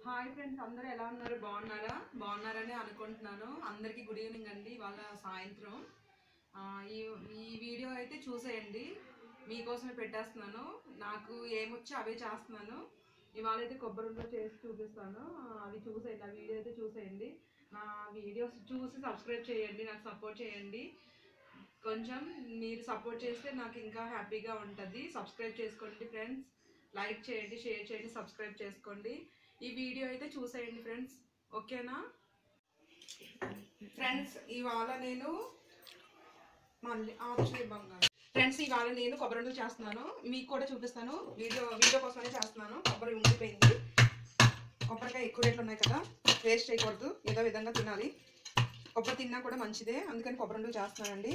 Hi friends అందరూ ఎలా ఉన్నారు బాగున్నారా బాగున్నారని అనుకుంటున్నాను అందరికీ గుడ్ ఈవినింగ్ అండి ఇవాళ సాయంత్రం ఆ, ఈ ఈ వీడియో అయితే చూసేయండి మీకోసమే పెట్టేస్తున్నాను నాకు ఏమొచ్చో అవే చేస్తున్నాను ఇవాళ అయితే కొబ్బరి ఉండలు చేసి చూపిస్తాను ఆ, అవి చూసేయండి ఆ వీడియో అయితే చూసేయండి నా వీడియోస్ చూసి సబ్స్క్రైబ్ చేయండి నాకు సపోర్ట్ చేయండి కొంచెం మీరు సపోర్ట్ చేస్తే నాకు ఇంకా హ్యాపీగా ఉంటుంది సబ్స్క్రైబ్ చేసుకోండి ఫ్రెండ్స్ లైక్ చేయండి షేర్ చేయండి సబ్స్క్రైబ్ చేసుకోండి ఈ వీడియో అయితే చూసేయండి ఫ్రెండ్స్ ఓకేనా ఫ్రెండ్స్ ఇవాళ నేను మళ్ళీ ఆప్షన్ బంగారు ఫ్రెండ్స్ ఇవాళ నేను కొబ్బరి ఉండలు చేస్తున్నాను మీకు కూడా చూపిస్తాను వీడియో వీడియో కోసమే చేస్తున్నాను కొబ్బరి ఉండిపోయింది కొబ్బరికాయ ఎక్కువ రేట్లు ఉన్నాయి కదా వేస్ట్ చేయకూడదు ఏదో విధంగా తినాలి కొబ్బరి తిన్నా కూడా మంచిదే అందుకని కొబ్బరి ఉండలు చేస్తున్నానండి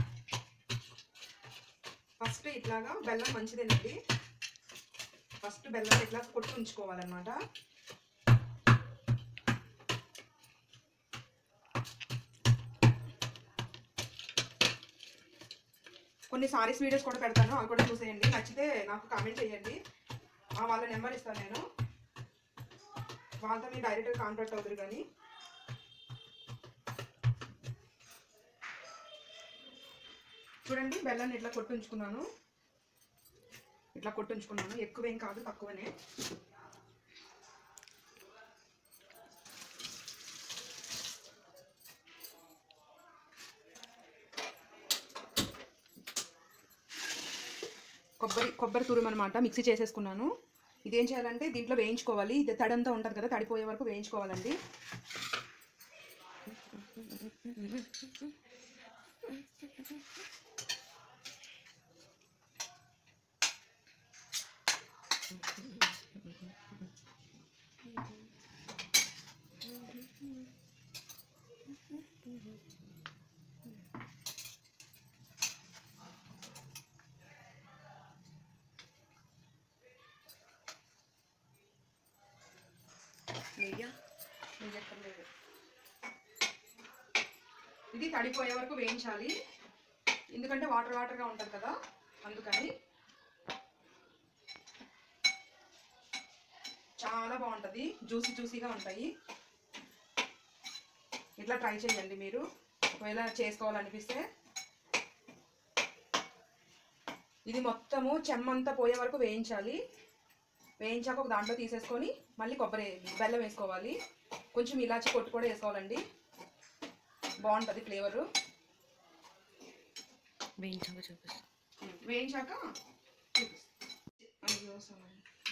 ఫస్ట్ ఇట్లాగా బెల్లం మంచిదేనండి ఫస్ట్ బెల్లం ఇట్లా కొట్టి ఉంచుకోవాలన్నమాట కొన్ని సారీస్ వీడియోస్ కూడా పెడతాను అవి కూడా చూసేయండి నచ్చితే నాకు కామెంట్ చేయండి ఆ వాళ్ళ నెంబర్ ఇస్తాను నేను వాళ్ళతో మీరు డైరెక్ట్గా కాంటాక్ట్ అవుతారు కానీ చూడండి బెల్లాన్ని ఇట్లా కొట్టుంచుకున్నాను ఇట్లా కొట్టుంచుకున్నాను ఎక్కువేం కాదు తక్కువనే కొబ్బరి కొబ్బరి తురుము అనమాట మిక్సీ చేసేసుకున్నాను ఇదేం చేయాలంటే దీంట్లో వేయించుకోవాలి ఇది తడంతా ఉంటుంది కదా తడిపోయే వరకు వేయించుకోవాలండి నెయ్య నెయ్యి ఎక్కర్లేదు. ఇది తడిపోయే వరకు వేయించాలి ఎందుకంటే వాటర్ వాటర్గా ఉంటుంది కదా అందుకని చాలా బాగుంటుంది జ్యూసీ జ్యూసీగా ఉంటాయి ఇట్లా ట్రై చేయండి మీరు ఒకవేళ చేసుకోవాలనిపిస్తే ఇది మొత్తము చెమ్మంతా పోయే వరకు వేయించాలి వేయించాక ఒక దాంట్లో తీసేసుకొని మళ్ళీ కొబ్బరి బెల్లం వేసుకోవాలి కొంచెం ఇలాచి కొట్టు కూడా వేసుకోవాలండి బాగుంటుంది ఫ్లేవరు వేయించాక చూపిస్తా వేయించాక చూపిస్తా. అయ్యో sorry.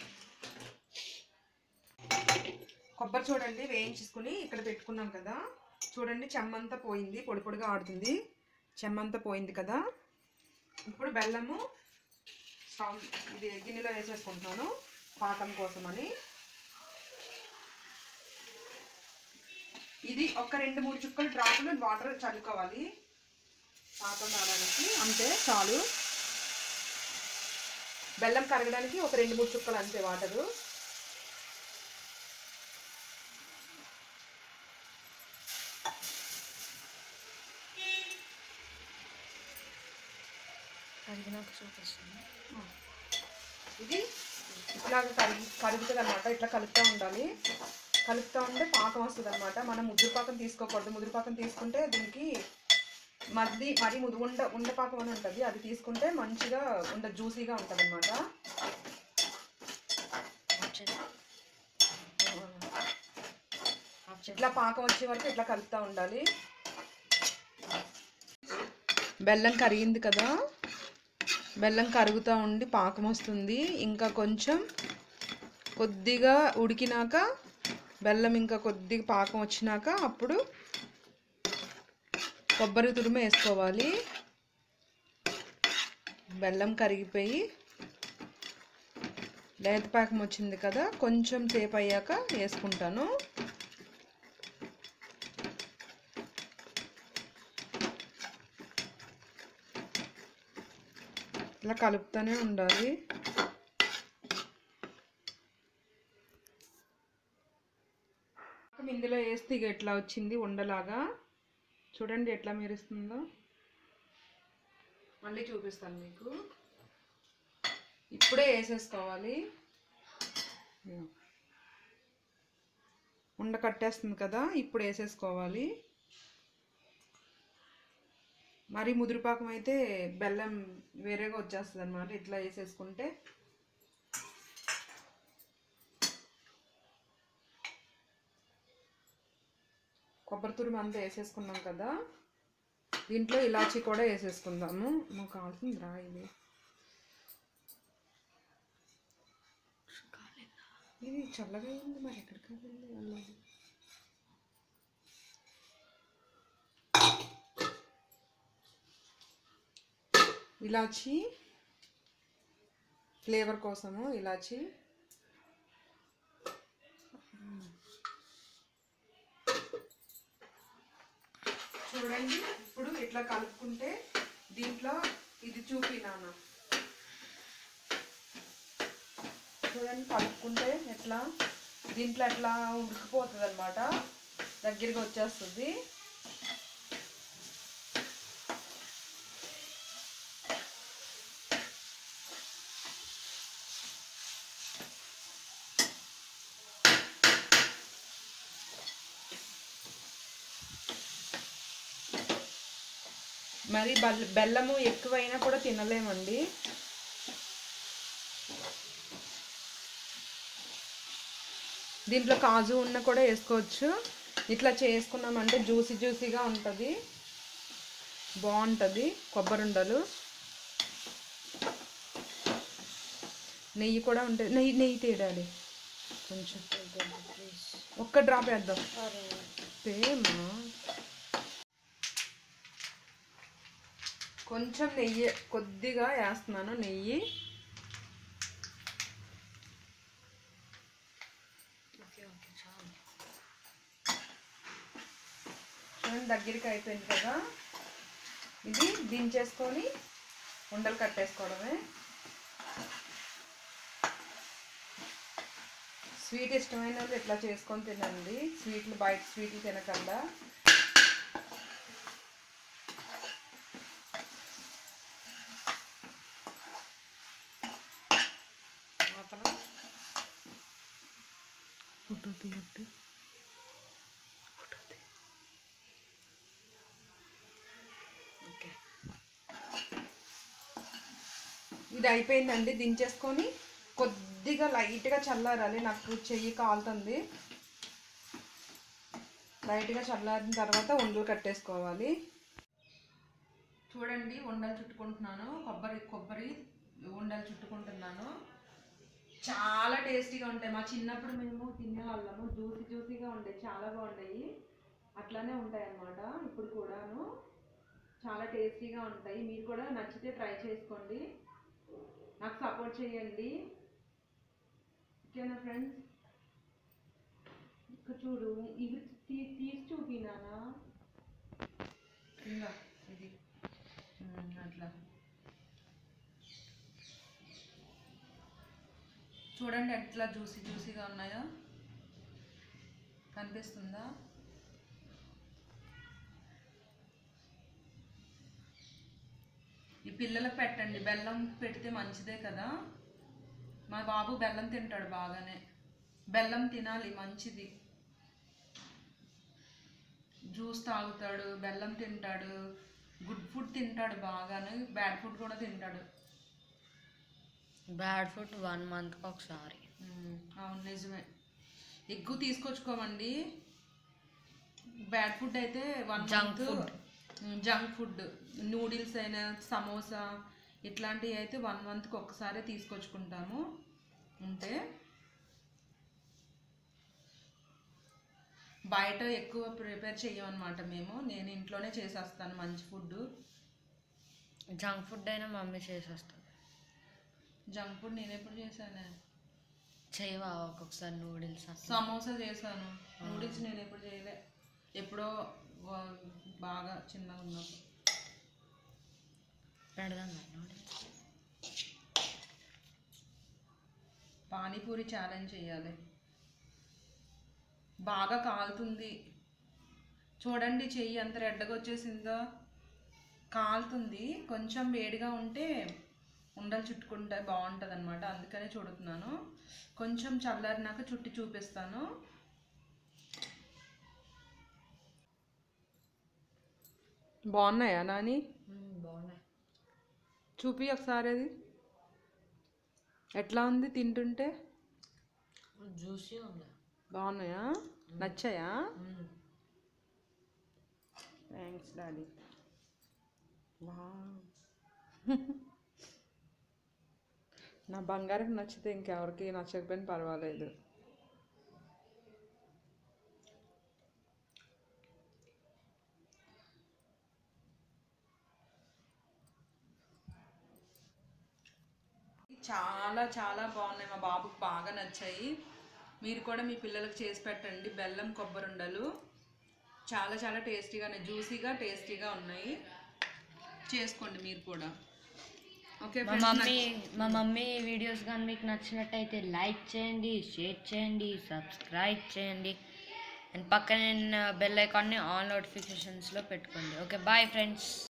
కొబ్బరి చూడండి వేయించేసుకుని ఇక్కడ పెట్టుకున్నాం కదా చూడండి చెమ్మంతా పోయింది పొడి పొడిగా ఆడుతుంది చెమ్మంతా పోయింది కదా ఇప్పుడు బెల్లము స్టవ్ ఇది గిన్నెలో వేసేసుకుంటున్నాను పాకం కోసమని ఇది ఒక రెండు మూడు చుక్కలు డ్రాపులు వాటర్ చల్లుకోవాలి పాకం రావడానికి అంతే చాలు బెల్లం కరగడానికి ఒక రెండు మూడు చుక్కలు అంతే వాటరు కరిగినాక చూపిస్తాను ఇది ఇట్లా కరిగి కరుగుతుంది అనమాట ఇట్లా కలుపుతూ ఉండాలి కలుపుతూ ఉంటే పాకం వస్తుంది అనమాట మనం ముద్దు పాకం తీసుకోకూడదు ముద్దు పాకం తీసుకుంటే దీనికి మధ్య మరి ముద్దు ఉండ ఉండ పాకం అని ఉంటుంది అది తీసుకుంటే మంచిగా ఉండ జ్యూసీగా ఉంటుంది అనమాట ఆఫ్ చేసి ఆఫ్ చేసి ఇట్లా పాకం వచ్చే వరకు ఇట్లా కలుపుతూ ఉండాలి బెల్లం కరిగింది కదా బెల్లం కరుగుతూ ఉండి పాకం వస్తుంది ఇంకా కొంచెం కొద్దిగా ఉడికినాక బెల్లం ఇంకా కొద్దిగా పాకం వచ్చినాక అప్పుడు కొబ్బరి తురుము వేసుకోవాలి బెల్లం కరిగిపోయి లేత పాకం వచ్చింది కదా కొంచెం సేపు అయ్యాక వేసుకుంటాను ఇలా కలుపుతూనే ఉండాలి ఇందులో వేస్తే ఇక ఎట్లా వచ్చింది ఉండలాగా చూడండి ఎట్లా మెరుస్తుందో మళ్ళీ చూపిస్తాను మీకు ఇప్పుడే వేసేసుకోవాలి ఇదిగో. ఉండ కట్టేస్తుంది కదా ఇప్పుడు వేసేసుకోవాలి మరి ముదురుపాకం అయితే బెల్లం వేరేగా వచ్చేస్తుంది అనమాట ఇట్లా వేసేసుకుంటే కొబ్బరి తురుము అంతా వేసేసుకున్నాం కదా దీంట్లో ఇలాచీ కూడా వేసేసుకుందాము మాకు కావాల్సింది రా ఇది ఇది చల్లగా ఉంది మరి ఎక్కడికి వెళ్ళాలి వెళ్ళాలి ఇలాచి ఫ్లేవర్ కోసము ఇలాచి చూడండి ఇప్పుడు ఇట్లా కలుపుకుంటే దీంట్లో ఇది చూపినాను చూడండి కలుపుకుంటే ఎట్లా దీంట్లో ఎట్లా ఉడికిపోతుంది అనమాట దగ్గరికి వచ్చేస్తుంది మరి బెల్ బెల్లము ఎక్కువైనా కూడా తినలేమండి దీంట్లో కాజు ఉన్న కూడా వేసుకోవచ్చు ఇట్లా చేసుకున్నామంటే జ్యూసీ జ్యూసీగా ఉంటుంది బాగుంటుంది కొబ్బరి ఉండలు నెయ్యి కూడా ఉంటుంది నెయ్యి నెయ్యి తీయాలి కొంచెం ప్లీజ్ ఒక్క డ్రాప్ వేద్దాం సేమా కొంచెం నెయ్యి కొద్దిగా వేస్తున్నాను నెయ్యి ఓకే ఓకే చాలు చూడండి దగ్గరికి అయిపోయింది కదా ఇది దించేసుకొని ఉండలు కట్టేసుకోవడమే స్వీట్ ఇష్టమైన వాళ్ళు ఇట్లా చేసుకొని తినండి స్వీట్లు బయట స్వీట్లు తినకుండా ఆపన ఫోటో తీయద్దు ఓకే ఇది అయిపోయిందండి దించేసుకొని కొద్దిగా లైట్గా చల్లారాలి నాకు చెయ్యి కాలుతుంది లైట్గా చల్లారిన తర్వాత ఉండలు కట్టేసుకోవాలి చూడండి ఉండలు చుట్టుకుంటున్నాను కొబ్బరి కొబ్బరి ఉండలు చుట్టుకుంటున్నాను చాలా టేస్టీగా ఉంటాయి మా చిన్నప్పుడు మేము తినేవాళ్ళము జ్యూసీ జ్యూసీగా ఉంటాయి చాలా బాగుంటాయి అట్లానే ఉంటాయి అన్నమాట ఇప్పుడు కూడాను చాలా టేస్టీగా ఉంటాయి మీరు కూడా నచ్చితే ట్రై చేసుకోండి నాకు సపోర్ట్ చేయండి ఓకేనా ఫ్రెండ్స్ ఇక్కడ చూడు ఇవి తీ తీసి చూపినానా ఇంకా ఇది ఉమ్, అట్లా చూడండి ఎట్లా జ్యూసీ జ్యూసీగా ఉన్నాయో కనిపిస్తుందా ఈ పిల్లలకు పెట్టండి బెల్లం పెడితే మంచిదే కదా మా బాబు బెల్లం తింటాడు బాగానే బెల్లం తినాలి మంచిది జ్యూస్ తాగుతాడు బెల్లం తింటాడు గుడ్ ఫుడ్ తింటాడు బాగానే బ్యాడ్ ఫుడ్ కూడా తింటాడు బ్యాడ్ ఫుడ్ వన్ మంత్కి ఒకసారి మ్మ్. అవును నిజమే ఎక్కువ తీసుకొచ్చుకోమండి బ్యాడ్ ఫుడ్ అయితే one Junk month food. Junk food noodles అయినా సమోసా ఇట్లాంటివి అయితే వన్ మంత్కి ఒక్కసారి తీసుకొచ్చుకుంటాము ఉంటే బయట ఎక్కువ ప్రిపేర్ చేయమన్నమాట మేము నేను ఇంట్లోనే చేసేస్తాను మంచి ఫుడ్ జంక్ ఫుడ్ అయినా మమ్మీ చేసేస్తుంది జంక్ ఫుడ్ నేను ఎప్పుడు చేశాను చేయవా ఒక్కొక్కసారి నూడిల్స్ సమోసా చేశాను నూడిల్స్ నేను ఎప్పుడు చేయలే ఎప్పుడో వా- బాగా చిన్నగా ఉన్నప్పుడు పెడదాం నూడిల్స్ పానీపూరి ఛాలెంజ్ చేయాలి బాగా కాలుతుంది చూడండి చెయ్యి ఎంత రెడ్డగా వచ్చేసిందో కాలుతుంది కొంచెం వేడిగా ఉంటే ఉండలు చుట్టుకుంటే బాగుంటుంది అనమాట అందుకనే చూడుతున్నాను కొంచెం చల్లారినాక చుట్టి చూపిస్తాను బాగున్నాయా నాని బాగున్నాయి చూపి ఒకసారి అది ఎట్లా ఉంది తింటుంటే జ్యూసీ ఉంది బాగున్నాయా నచ్చాయా థ్యాంక్స్ డాడీ వా నా బంగారం నచ్చితే ఇంకెవరికి నచ్చకపోయినా పర్వాలేదు చాలా చాలా బాగున్నాయి మా బాబుకి బాగా నచ్చాయి మీరు కూడా మీ పిల్లలకు చేసి పెట్టండి బెల్లం కొబ్బరి ఉండలు చాలా చాలా టేస్టీగా ఉన్నాయి జ్యూసీగా టేస్టీగా ఉన్నాయి చేసుకోండి మీరు కూడా ఓకే మా మమ్మీ మా మమ్మీ వీడియోస్ కానీ మీకు నచ్చినట్టయితే లైక్ చేయండి షేర్ చేయండి సబ్స్క్రైబ్ చేయండి అండ్ పక్కన బెల్ ఐకాన్ని ఆల్ నోటిఫికేషన్స్లో పెట్టుకోండి ఓకే బాయ్ ఫ్రెండ్స్